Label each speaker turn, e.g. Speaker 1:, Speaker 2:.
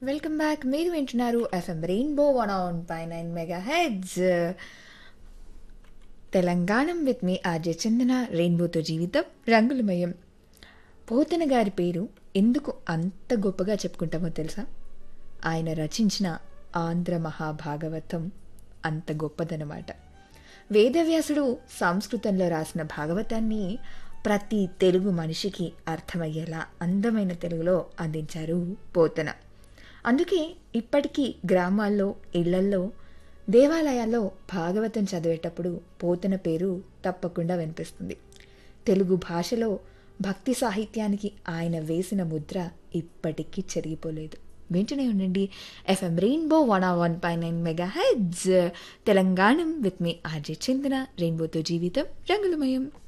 Speaker 1: welcome back మీరు వింటున్నారు FM rainbow one o one పై nine mega hits Telangana with me R J చెందిన రెయిన్బోతో జీవితం రంగులమయం పోతన గారి పేరు ఎందుకు అంత గొప్పగా చెప్పుకుంటామో తెలుసా ఆయన రచించిన ఆంధ్ర మహాభాగవతం అంత గొప్పదనమాట వేదవ్యాసుడు సంస్కృతంలో రాసిన భాగవతాన్ని ప్రతి తెలుగు మనిషికి అర్థమయ్యేలా అందమైన తెలుగులో అందించారు పోతన అందుకే ఇప్పటికీ గ్రామాల్లో ఇళ్లల్లో దేవాలయాల్లో భాగవతం చదివేటప్పుడు పోతన పేరు తప్పకుండా వినిపిస్తుంది తెలుగు భాషలో భక్తి సాహిత్యానికి ఆయన వేసిన ముద్ర ఇప్పటికీ చెరిగిపోలేదు వెంటనే ఉండండి FM rainbow one o one పై nine mega hits Telangana with me R J చెందిన రెయిన్బోతో జీవితం రంగులమయం